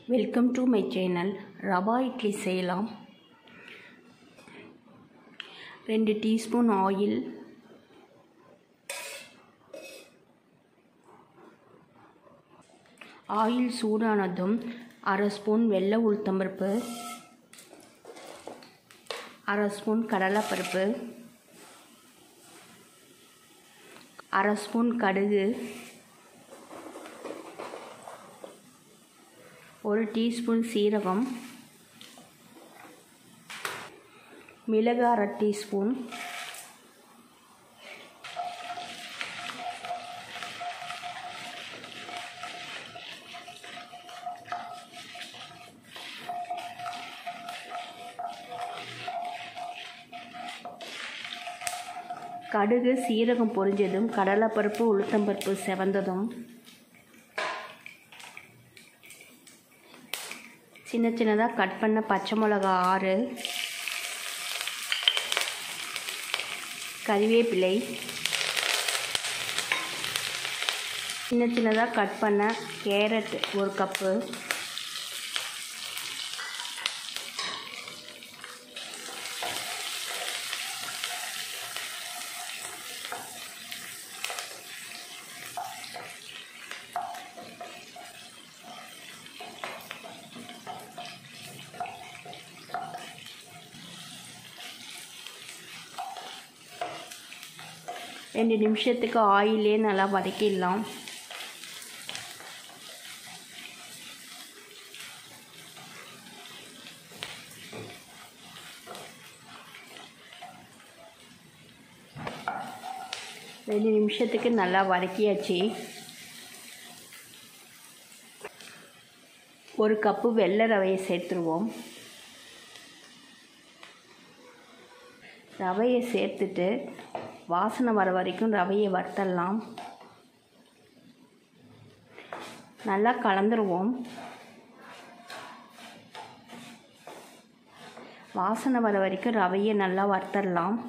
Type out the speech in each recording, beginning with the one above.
welcome to my channel rava idli செய்யலாம் ரெண்டு teaspoon oil oil சூடானதும் அரை ஸ்பூன் வெள்ளை உளுத்தம்பருப்பு அரை ஸ்பூன் கடலைப்பருப்பு அரை ஸ்பூன் கடுகு ஒரு டீஸ்பூன் சீரகம் மிளகு அரை டீஸ்பூன் கடுகு சீரகம் பொரிஞ்சதும் கடலைப்பருப்பு உளுத்தம்பருப்பு செவந்ததும் சின்ன சின்னதாக கட் பண்ண பச்சை மிளகா ஆறு கறிவேப்பிலை சின்ன சின்னதாக கட் பண்ண கேரட் ஒரு கப்பு ரெண்டு நிமிஷத்துக்கு ஆயிலே நல்லா வதக்கிடலாம் ரெண்டு நிமிஷத்துக்கு நல்லா வதக்கியாச்சு ஒரு கப்பு வெள்ளை ரவையை சேர்த்துருவோம் ரவையை சேர்த்துட்டு வாசனை வர வரைக்கும் ரவையை வறுத்தரலாம் நல்லா கலந்துருவோம் வாசனை வர வரைக்கும் ரவையை நல்லா வறுத்தரலாம்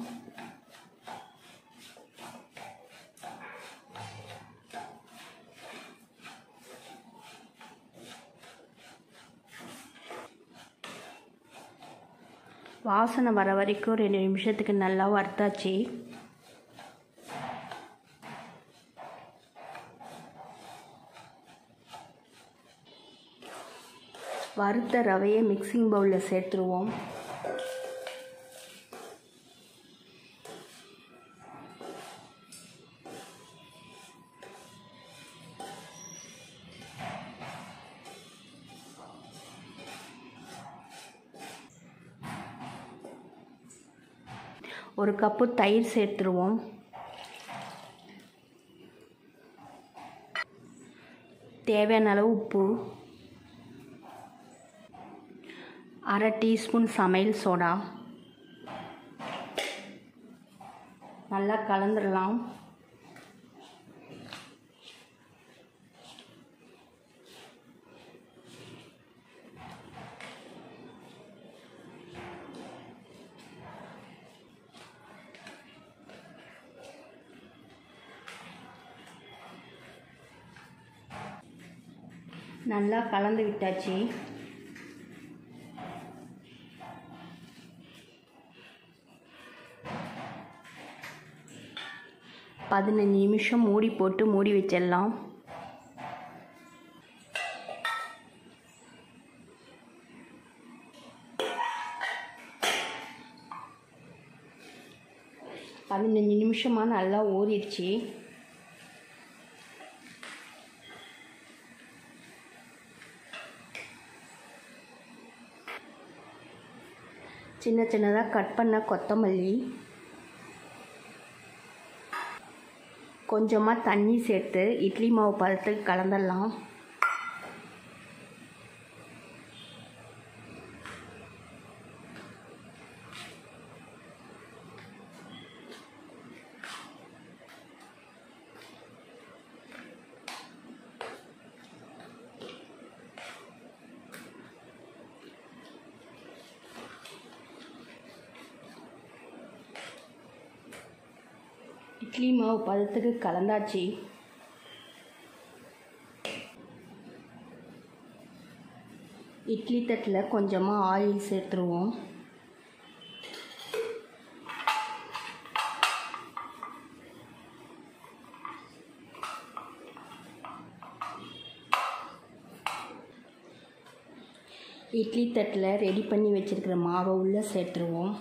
வாசனை வர வரைக்கும் ரெண்டு நிமிஷத்துக்கு நல்லா வறுத்தாச்சு வறுத்த ரவையை மிக்சிங் பவுலில் சேர்த்துருவோம் ஒரு கப்பு தயிர் சேர்த்துருவோம் தேவையான அளவு உப்பு அரை டீஸ்பூன் சமையல் சோடா நல்லா கலந்துடலாம் நல்லா கலந்து விட்டாச்சு பதினஞ்சு நிமிஷம் மூடி போட்டு மூடி வச்சிடலாம் பதினஞ்சு நிமிஷமாக நல்லா ஊறிடுச்சு சின்ன சின்னதாக கட் பண்ண கொத்தமல்லி கொஞ்சமாக தண்ணி சேர்த்து இட்லி மாவு பதத்துக்கு கலந்துடலாம் இட்லி மாவு பதத்துக்கு கலந்தாச்சு இட்லி தட்டில் கொஞ்சமாக ஆயில் சேர்த்துருவோம் இட்லி தட்டில் ரெடி பண்ணி வச்சுருக்கிற மாவை உள்ளே சேர்த்துருவோம்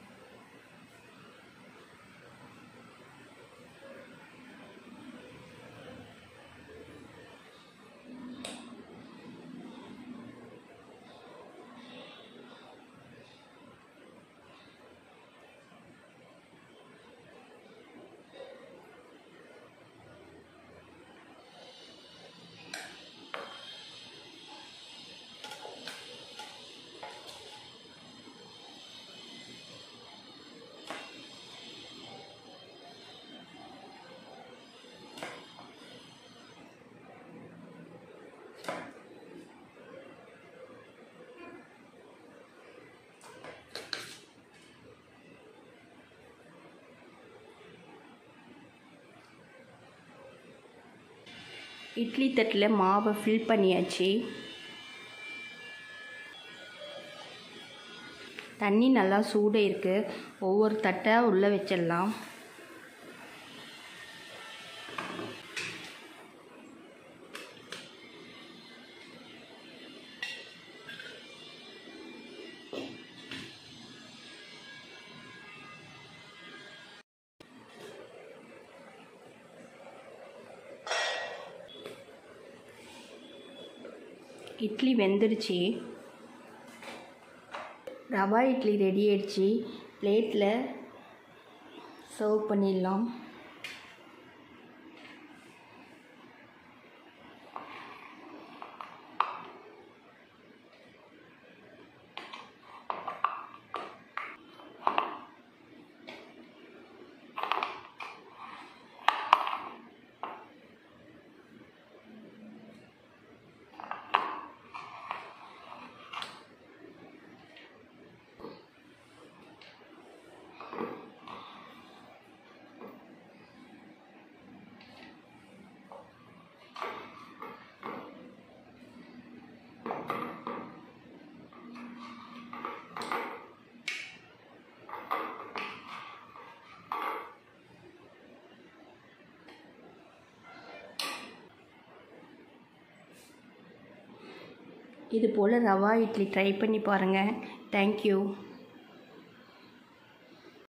இட்லி தட்டில் மாவை ஃபில் பண்ணியாச்சு தண்ணி நல்லா சூடு இருக்குது ஒவ்வொரு தட்டை உள்ளே வச்சிடலாம் இட்லி வெந்துடுச்சு ரவா இட்லி ரெடி ஆயிடுச்சு பிளேட்டில் சர்வ் பண்ணிடலாம் இது போல் ரவா இட்லி ட்ரை பண்ணி பாருங்கள் தேங்க்யூ